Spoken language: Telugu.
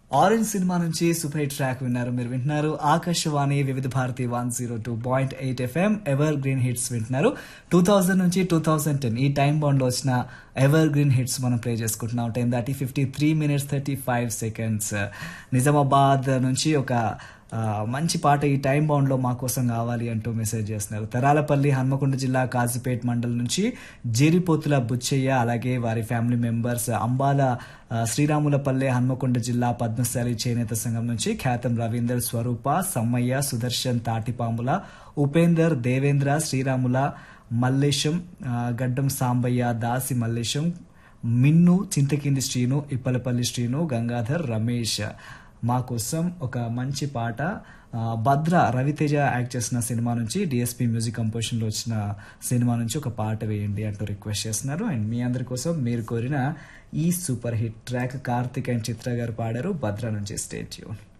ఆరెంజ్ సినిమా నుంచి సూపర్ హిట్ ట్రాక్ విన్నారు మీరు వింటున్నారు Akashvani Vividh Bharati one zero two point eight FM evergreen hits వింటున్నారు టూ థౌజండ్ నుంచి టూ థౌజండ్ టెన్ ఈ టైం బాండ్ లో వచ్చిన ఎవర్ గ్రీన్ హిట్స్ మనం ప్లే చేసుకుంటున్నాం ten thirty fifty three minutes thirty five seconds Nizamabad నుంచి ఒక ఆ, మంచి పాట ఈ టైం బౌండ్ లో మా కోసం కావాలి అంటూ మెసేజ్ చేస్తున్నారు తరాలపల్లి హన్మకొండ జిల్లా కాజీపేట్ మండలం నుంచి జేరిపోతుల బుచ్చయ్య అలాగే వారి ఫ్యామిలీ మెంబర్స్ అంబాల ఆ, శ్రీరాములపల్లె హన్మకొండ జిల్లా పద్మశాలి చేనేత సంఘం నుంచి ఖ్యాతం రవీందర్ స్వరూప సమ్మయ్య సుదర్శన్ తాటిపాముల ఉపేందర్ దేవేంద్ర శ్రీరాముల మల్లేశం ఆ, గడ్డం సాంబయ్య దాసి మల్లేశం మిన్ను చింతకింది శ్రీను ఇప్పలపల్లి శ్రీను గంగాధర్ రమేష్ మా కోసం ఒక మంచి పాట ఆ, భద్ర రవితేజ యాక్ట్ చేసిన సినిమా నుంచి డిఎస్పి మ్యూజిక్ కంపోజిషన్ లో వచ్చిన సినిమా నుంచి ఒక పాట వేయండి అంటూ రిక్వెస్ట్ చేస్తున్నారు అండ్ మీ అందరి కోసం మీరు కోరిన ఈ super hit track Karthik and Chitra garu పాడారు భద్ర నుంచి స్టేట్ ట్యూన్